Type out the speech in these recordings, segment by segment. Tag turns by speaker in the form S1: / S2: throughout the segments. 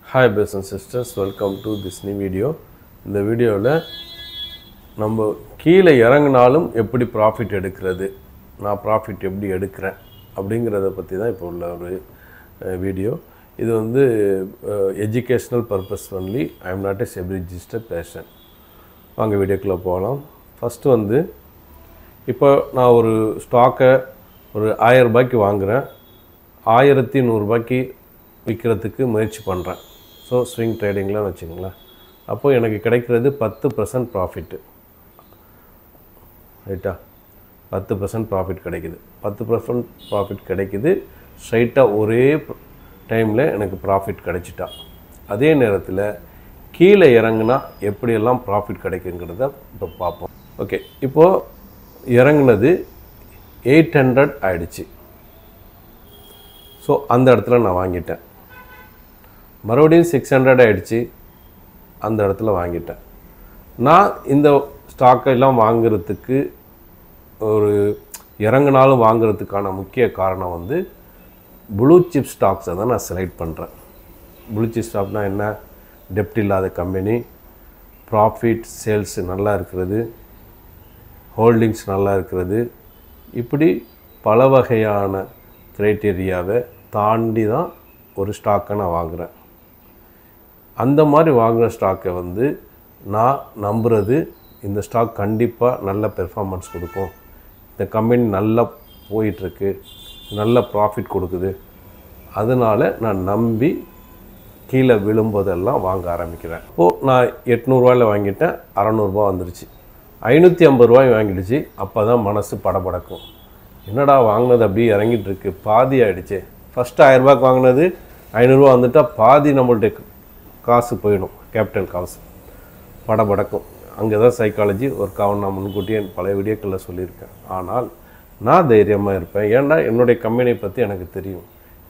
S1: hi passion sisters welcome to this new video இந்த வீடியோவில் நம்ம கீழே இறங்கினாலும் எப்படி ப்ராஃபிட் எடுக்கிறது நான் ப்ராஃபிட் எப்படி எடுக்கிறேன் அப்படிங்கிறத பற்றி தான் இப்போ உள்ள ஒரு வீடியோ இது வந்து educational purpose only I am not a SEBI register person வாங்க வீடியோக்குள்ளே போகலாம் ஃபஸ்ட்டு வந்து இப்போ நான் ஒரு ஸ்டாக்கை ஒரு ஆயிரம் ரூபாய்க்கு வாங்குகிறேன் ஆயிரத்தி நூறுரூபாய்க்கு விற்கிறதுக்கு முயற்சி பண்ணுறேன் ஸோ ஸ்விங் ட்ரேடிங்லாம் வச்சுங்களேன் அப்போது எனக்கு கிடைக்கிறது பத்து பர்சன்ட் ப்ராஃபிட்டு ரைட்டா பத்து பர்சன்ட் ப்ராஃபிட் கிடைக்குது பத்து பர்சன்ட் ப்ராஃபிட் கிடைக்குது ஸ்ட்ரைட்டாக ஒரே டைமில் எனக்கு ப்ராஃபிட் கிடைச்சிட்டா அதே நேரத்தில் கீழே இறங்குனா எப்படியெல்லாம் ப்ராஃபிட் கிடைக்குங்கிறத இப்போ பார்ப்போம் ஓகே இப்போது இறங்குனது எயிட் ஹண்ட்ரட் ஆயிடுச்சு ஸோ அந்த இடத்துல நான் வாங்கிட்டேன் மறுபடியும் சிக்ஸ் ஹண்ட்ரட் ஆயிடுச்சு அந்த இடத்துல வாங்கிட்டேன் நான் இந்த ஸ்டாக்கை எல்லாம் வாங்குறதுக்கு ஒரு இறங்குனாலும் வாங்குறதுக்கான முக்கிய காரணம் வந்து ப்ளூ சிப் ஸ்டாக்ஸை தான் நான் செலக்ட் பண்ணுறேன் ப்ளூ சிப் ஸ்டாக்னா என்ன டெப்ட் இல்லாத கம்பெனி ப்ராஃபிட் சேல்ஸ் நல்லா இருக்கிறது ஹோல்டிங்ஸ் நல்லா இருக்கிறது இப்படி பல வகையான க்ரைட்டீரியாவை தாண்டி தான் ஒரு ஸ்டாக்கை நான் வாங்குகிறேன் அந்த மாதிரி வாங்குகிற ஸ்டாக்கை வந்து நான் நம்புறது இந்த ஸ்டாக் கண்டிப்பாக நல்ல பெர்ஃபார்மன்ஸ் கொடுக்கும் இந்த கம்பெனி நல்லா போயிட்டுருக்கு நல்ல ப்ராஃபிட் கொடுக்குது அதனால் நான் நம்பி கீழே விழும்போதெல்லாம் வாங்க ஆரம்பிக்கிறேன் இப்போது நான் எட்நூறுவாயில் வாங்கிட்டேன் அறநூறுபா வந்துருச்சு ஐநூற்றி ஐம்பது ரூபாய் வாங்கிடுச்சு அப்போ தான் மனசு படபடக்கும் என்னடா வாங்கினது அப்படியே இறங்கிட்டு இருக்கு பாதி ஆகிடுச்சு ஃபஸ்ட்டு ஆயிரரூபாய்க்கு வாங்கினது ஐநூறுரூவா வந்துட்டால் பாதி நம்மள்ட்ட காசு போயிடும் கேபிட்டல் காசு படபடக்கும் அங்கே தான் சைக்காலஜி ஒரு காவன் நான் முன்கூட்டியே பழைய வீடியோக்களில் சொல்லியிருக்கேன் ஆனால் நான் தைரியமாக இருப்பேன் ஏன்டா என்னுடைய கம்பெனியை பற்றி எனக்கு தெரியும்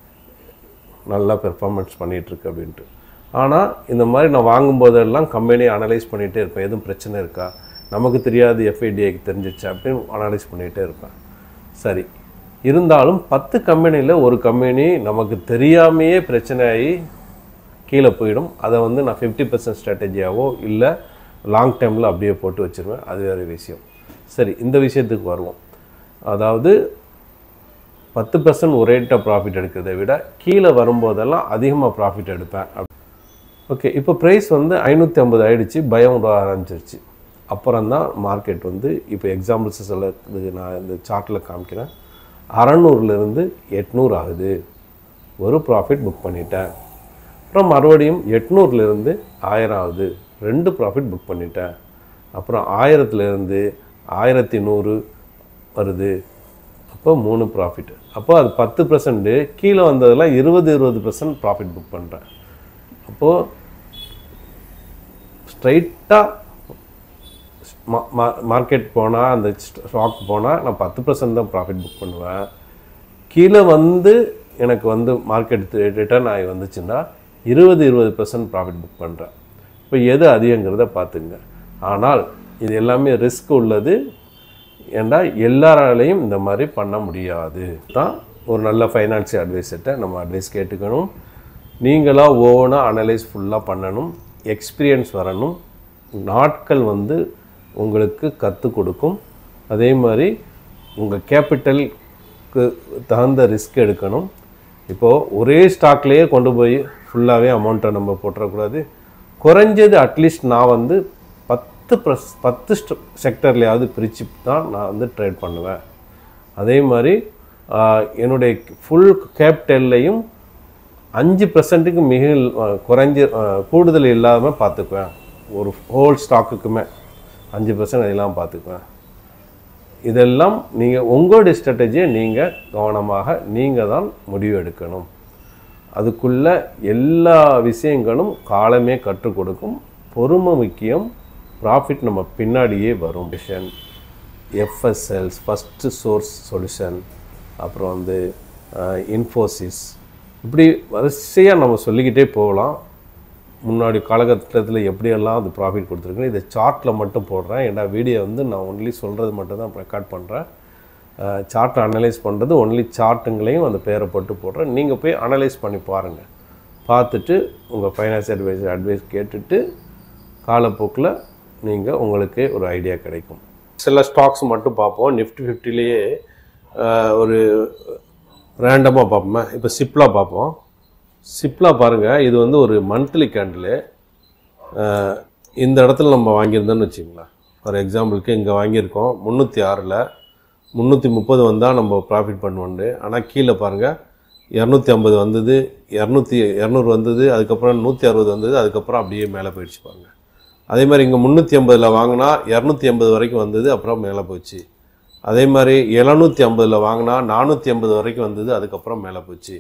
S1: நல்லா பெர்ஃபார்மன்ஸ் பண்ணிகிட்ருக்கு அப்படின்ட்டு ஆனால் இந்த மாதிரி நான் வாங்கும்போதெல்லாம் கம்பெனியை அனலைஸ் பண்ணிகிட்டே இருப்பேன் எதுவும் பிரச்சனை இருக்கா நமக்கு தெரியாது எஃப்ஐடிஐக்கு தெரிஞ்சிச்சு அப்படின்னு அனலைஸ் பண்ணிகிட்டே இருப்பேன் சரி இருந்தாலும் பத்து கம்பெனியில் ஒரு கம்பெனி நமக்கு தெரியாமையே பிரச்சனை ஆகி கீழே போயிடும் அதை வந்து நான் ஃபிஃப்டி பர்சன்ட் ஸ்ட்ராட்டஜியாவோ இல்லை லாங் டைமில் அப்படியே போட்டு வச்சுருவேன் அது வேறு விஷயம் சரி இந்த விஷயத்துக்கு வருவோம் அதாவது பத்து பர்சன்ட் ஒரேட்டாக ப்ராஃபிட் எடுக்கிறத விட கீழே வரும்போதெல்லாம் அதிகமாக ப்ராஃபிட் எடுப்பேன் ஓகே இப்போ ப்ரைஸ் வந்து ஐநூற்றி ஐம்பது ஆயிடுச்சு பயம் விட ஆரம்பிச்சிருச்சு அப்புறம் தான் மார்க்கெட் வந்து இப்போ எக்ஸாம்பிள்ஸ் சொல்லுறதுக்கு நான் இந்த சார்ட்டில் காமிக்கிறேன் அறநூறுலேருந்து எட்நூறு ஆகுது ஒரு ப்ராஃபிட் புக் பண்ணிட்டேன் அப்புறம் மறுபடியும் எட்நூறுலேருந்து ஆயிரம் ஆகுது ரெண்டு ப்ராஃபிட் புக் பண்ணிட்டேன் அப்புறம் ஆயிரத்துலேருந்து ஆயிரத்தி நூறு வருது அப்போ மூணு ப்ராஃபிட் அப்போ அது பத்து பர்சன்ட்டு கீழே வந்ததெல்லாம் இருபது இருபது பர்சன்ட் ப்ராஃபிட் புக் பண்ணுறேன் அப்போது ஸ்ட்ரைட்டாக மார்க்கெட் போனால் அந்த ஸ்டாக் போனால் நான் பத்து பர்சன்ட் தான் ப்ராஃபிட் புக் பண்ணுவேன் கீழே வந்து எனக்கு வந்து மார்க்கெட் ரிட்டர்ன் ஆகி வந்துச்சுன்னா இருபது இருபது பர்சன்ட் ப்ராஃபிட் புக் பண்ணுறேன் இப்போ எது அதிகங்கிறத பார்த்துங்க ஆனால் இது எல்லாமே ரிஸ்க் உள்ளது ஏண்டா எல்லாராலையும் இந்த மாதிரி பண்ண முடியாது தான் ஒரு நல்ல ஃபைனான்சியல் அட்வைஸர்கிட்ட நம்ம அட்வைஸ் கேட்டுக்கணும் நீங்களாக ஓனாக அனலைஸ் ஃபுல்லாக பண்ணணும் எக்ஸ்பீரியன்ஸ் வரணும் நாட்கள் வந்து உங்களுக்கு கற்றுக் கொடுக்கும் அதே மாதிரி உங்கள் கேபிட்டலுக்கு தகுந்த ரிஸ்க் எடுக்கணும் இப்போது ஒரே ஸ்டாக்லேயே கொண்டு போய் ஃபுல்லாகவே அமௌண்ட்டை நம்ம போட்டுறக்கூடாது குறைஞ்சது அட்லீஸ்ட் நான் வந்து பத்து ப்ளஸ் பத்து செக்டர்லையாவது பிரித்து தான் நான் வந்து ட்ரேட் பண்ணுவேன் அதே மாதிரி என்னுடைய ஃபுல் கேபிட்டல்லையும் அஞ்சு பர்சன்ட்டுக்கு மிக குறைஞ்ச கூடுதல் இல்லாமல் பார்த்துக்குவேன் ஒரு ஹோல் ஸ்டாக்குக்குமே அஞ்சு பர்சன்ட் அதெல்லாம் பார்த்துக்குவேன் இதெல்லாம் நீங்கள் உங்களுடைய ஸ்ட்ராட்டஜியை நீங்கள் கவனமாக நீங்கள் தான் முடிவு எடுக்கணும் அதுக்குள்ள எல்லா விஷயங்களும் காலமே கற்றுக் கொடுக்கும் பொறுமை முக்கியம் ப்ராஃபிட் நம்ம பின்னாடியே வரும் vision FSLs first source solution அப்புறம் வந்து இன்ஃபோசிஸ் இப்படி வரிசையாக நம்ம சொல்லிக்கிட்டே போகலாம் முன்னாடி காலகட்டத்தில் எப்படியெல்லாம் அது ப்ராஃபிட் கொடுத்துருக்குன்னு இதை சார்ட்டில் மட்டும் போடுறேன் ஏன்னா வீடியோ வந்து நான் ஒன்லி சொல்கிறது மட்டும் தான் ரெக்கார்ட் பண்ணுறேன் சார்ட்டை அனலைஸ் பண்ணுறது ஒன்லி சார்ட்டுங்களையும் அந்த பேரை போட்டு போடுறேன் நீங்கள் போய் அனலைஸ் பண்ணி பாருங்கள் பார்த்துட்டு உங்கள் ஃபைனான்ஸ் அட்வைசர் அட்வைஸ் கேட்டுட்டு காலப்போக்கில் நீங்கள் உங்களுக்கு ஒரு ஐடியா கிடைக்கும் சில ஸ்டாக்ஸ் மட்டும் பார்ப்போம் நிஃப்டி ஃபிஃப்டிலேயே ஒரு ரேண்டமாக பார்ப்போமே இப்போ சிப்லா பார்ப்போம் சிப்லா பாருங்கள் இது வந்து ஒரு மந்த்லி கேண்டில் இந்த இடத்துல நம்ம வாங்கியிருந்தோம்னு வச்சுங்களேன் ஃபார் எக்ஸாம்பிளுக்கு இங்கே வாங்கியிருக்கோம் முந்நூற்றி ஆறில் முந்நூற்றி முப்பது வந்தால் நம்ம ப்ராஃபிட் பண்ணுவோண்டு ஆனால் கீழே பாருங்கள் இரநூத்தி ஐம்பது வந்தது இரநூத்தி இரநூறு வந்தது அதுக்கப்புறம் நூற்றி அறுபது வந்தது அதுக்கப்புறம் அப்படியே மேலே போயிடுச்சு பாருங்க அதே மாதிரி இங்கே முந்நூற்றி ஐம்பதில் வாங்கினா இரநூத்தி ஐம்பது வரைக்கும் வந்தது அப்புறம் மேலே போச்சு அதே மாதிரி எழுநூற்றி ஐம்பதில் வாங்கினா நானூற்றி ஐம்பது வரைக்கும் வந்தது அதுக்கப்புறம் மேலே போச்சு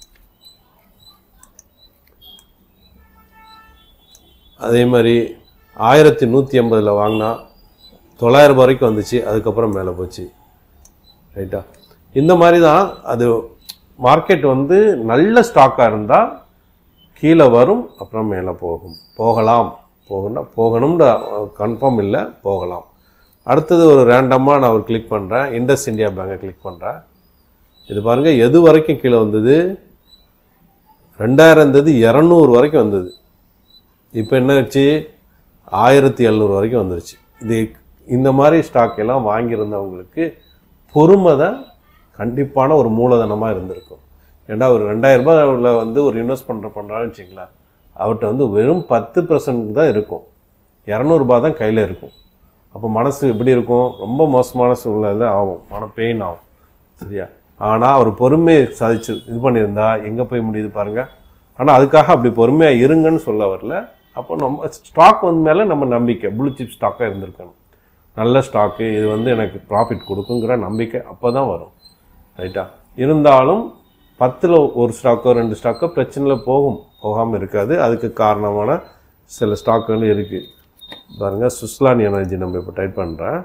S1: அதே மாதிரி ஆயிரத்தி நூற்றி ஐம்பதில் வாங்கினா தொள்ளாயிரம் வரைக்கும் வந்துச்சு அதுக்கப்புறம் மேலே போச்சு ரைட்டா இந்த மாதிரி தான் அது மார்க்கெட் வந்து நல்ல ஸ்டாக்காக இருந்தால் கீழே வரும் அப்புறம் மேலே போகும் போகலாம் போகணும் போகணும்னு கன்ஃபார்ம் இல்லை போகலாம் அடுத்தது ஒரு ரேண்டமாக நான் ஒரு கிளிக் பண்ணுறேன் இண்டஸ் இந்தியா பேங்கை கிளிக் பண்ணுறேன் இது பாருங்கள் எது வரைக்கும் கீழே வந்தது ரெண்டாயிரம் இருந்தது இரநூறு வரைக்கும் வந்தது இப்போ என்ன ஆச்சு ஆயிரத்தி எழுநூறு வரைக்கும் வந்துருச்சு இது இந்த மாதிரி ஸ்டாக் எல்லாம் வாங்கியிருந்தவங்களுக்கு பொறுமை தான் கண்டிப்பான ஒரு மூலதனமாக இருந்திருக்கும் ஏன்னா ஒரு ரெண்டாயிரம் ரூபாயில் வந்து ஒரு இன்வெஸ்ட் பண்ணுற பண்ணுறான்னு வச்சுங்களேன் அவர்கிட்ட வந்து வெறும் பத்து பர்சன்ட் தான் இருக்கும் இரநூறுபா தான் கையில் இருக்கும் அப்போ மனசு எப்படி இருக்கும் ரொம்ப மோசமான சூழ்நிலை ஆகும் மன பெயின் ஆகும் சரியா ஆனால் அவர் பொறுமையை சாதிச்சு இது பண்ணியிருந்தா எங்கே போய் முடியுது பாருங்கள் ஆனால் அதுக்காக அப்படி பொறுமையாக இருங்கன்னு சொல்ல வரல அப்போ நம்ம ஸ்டாக் வந்து மேலே நம்ம நம்பிக்கை ப்ளூ சிப் ஸ்டாக்காக இருந்திருக்கணும் நல்ல ஸ்டாக்கு இது வந்து எனக்கு ப்ராஃபிட் கொடுக்குங்கிற நம்பிக்கை அப்போ தான் வரும் ரைட்டா இருந்தாலும் பத்தில் ஒரு ஸ்டாக்கோ ரெண்டு ஸ்டாக்கோ பிரச்சனையில் போகும் போகாமல் இருக்காது அதுக்கு காரணமான சில ஸ்டாக்குகள் இருக்குது பாருங்கள் சுஸ்லான் எனர்ஜி நம்ம இப்போ டைப் பண்ணுறேன்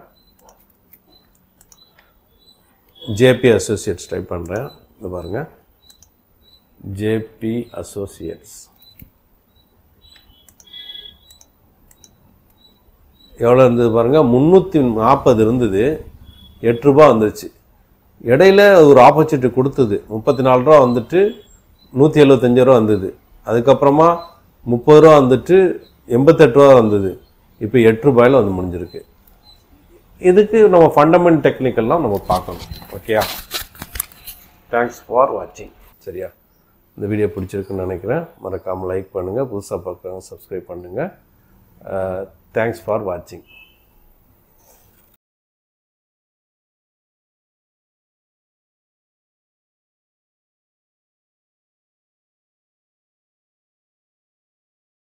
S1: ஜேபி அசோசியேட்ஸ் டைப் பண்ணுறேன் இந்த பாருங்கள் ஜேபி அசோசியேட்ஸ் எவ்வளோ இருந்தது பாருங்கள் முந்நூற்றி நாற்பது இருந்தது எட்டு ரூபா வந்துருச்சு இடையில ஒரு ஆப்பர்ச்சுனிட்டி கொடுத்தது முப்பத்தி நாலு ரூபா வந்துட்டு நூற்றி எழுபத்தஞ்சு ரூபா வந்தது அதுக்கப்புறமா முப்பது ரூபா வந்துட்டு எண்பத்தெட்டு ரூபா வந்தது இப்போ எட்டு ரூபாயில் வந்து முடிஞ்சிருக்கு இதுக்கு நம்ம ஃபண்டமெண்ட் டெக்னிக்கல்லாம் நம்ம பார்க்கணும் ஓகேயா தேங்க்ஸ் ஃபார் வாட்சிங் சரியா இந்த வீடியோ பிடிச்சிருக்குன்னு நினைக்கிறேன் மறக்காமல் லைக் பண்ணுங்கள் புதுசாக பார்க்குறவங்க சப்ஸ்கிரைப் பண்ணுங்கள் தேங்க்ஸ் ஃபார் வாட்சிங்